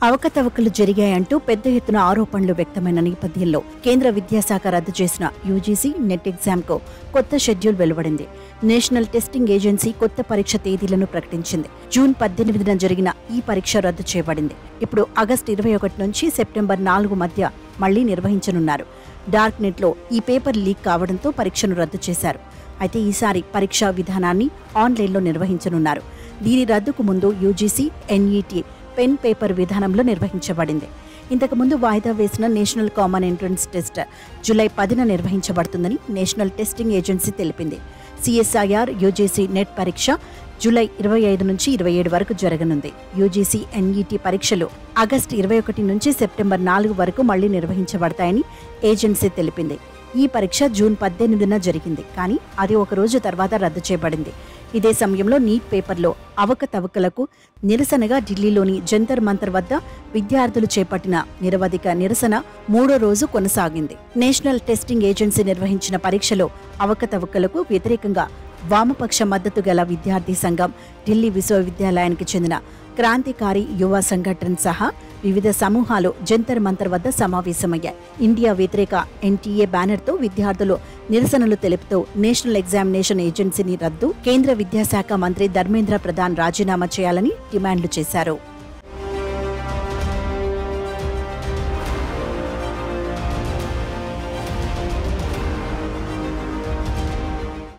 అవకతవకలు జరిగాయంటూ పెద్ద ఎత్తున ఆరోపణలు వ్యక్తమైన నేపథ్యంలో కేంద్ర విద్యాశాఖ రద్దు చేసిన యూజీసీ నెట్ ఎగ్జామ్కు కొత్త షెడ్యూల్ వెలువడింది నేషనల్ టెస్టింగ్ ఏజెన్సీ కొత్త పరీక్ష తేదీలను ప్రకటించింది జూన్ పద్దెనిమిదిన జరిగిన ఈ పరీక్ష రద్దు చేయబడింది ఇప్పుడు ఆగస్టు ఇరవై ఒకటి నుంచి సెప్టెంబర్ నాలుగు మధ్య మళ్లీ నిర్వహించనున్నారు డార్క్ నెట్లో ఈ పేపర్ లీక్ కావడంతో పరీక్షను రద్దు చేశారు అయితే ఈసారి పరీక్షా విధానాన్ని ఆన్లైన్లో నిర్వహించనున్నారు దీని రద్దుకు ముందు యూజీసీ ఎన్ఈటీ పెన్ పేపర్ విధానంలో నిర్వహించబడింది ఇంతకుముందు వాయిదా వేసిన national common entrance test July పదిన నిర్వహించబడుతుందని నేషనల్ టెస్టింగ్ ఏజెన్సీ తెలిపింది సిఎస్ఐఆర్ యూజీసీ నెట్ పరీక్ష జూలై ఇరవై ఐదు నుంచి ఇరవై ఏడు వరకు జరగనుంది యూజీసీ ఎన్ఈటీ పరీక్షలు ఆగస్టు ఇరవై ఒకటి నుంచి సెప్టెంబర్ నాలుగు వరకు మళ్లీ నిర్వహించబడతాయని ఏజెన్సీ తెలిపింది ఈ పరీక్ష జూన్ పద్దెనిమిదిన జరిగింది కానీ అది ఒక రోజు తర్వాత రద్దు చేయబడింది ఇదే సమయంలో నీట్ పేపర్లో అవకతవకలకు నిరసనగా ఢిల్లీలోని జంతర్ మంతర్ వద్ద విద్యార్థులు చేపట్టిన నిరవధిక నిరసన మూడో రోజు కొనసాగింది నేషనల్ టెస్టింగ్ ఏజెన్సీ నిర్వహించిన పరీక్షలో అవకతవకలకు వ్యతిరేకంగా వామపక్ష మద్దతు గల విద్యార్థి సంఘం ఢిల్లీ విశ్వవిద్యాలయానికి చెందిన క్రాంతికారి యువ సంఘటన సహా వివిధ సమూహాలు జంతర్ మంతర్ వద్ద సమావేశమయ్యాయి ఇండియా వ్యతిరేక ఎన్టీఏ బ్యానర్తో విద్యార్థులు నిరసనలు తెలుపుతూ నేషనల్ ఎగ్జామినేషన్ ఏజెన్సీని రద్దు కేంద్ర విద్యాశాఖ మంత్రి ధర్మేంద్ర ప్రధాన్ రాజీనామా చేయాలని డిమాండ్లు చేశారు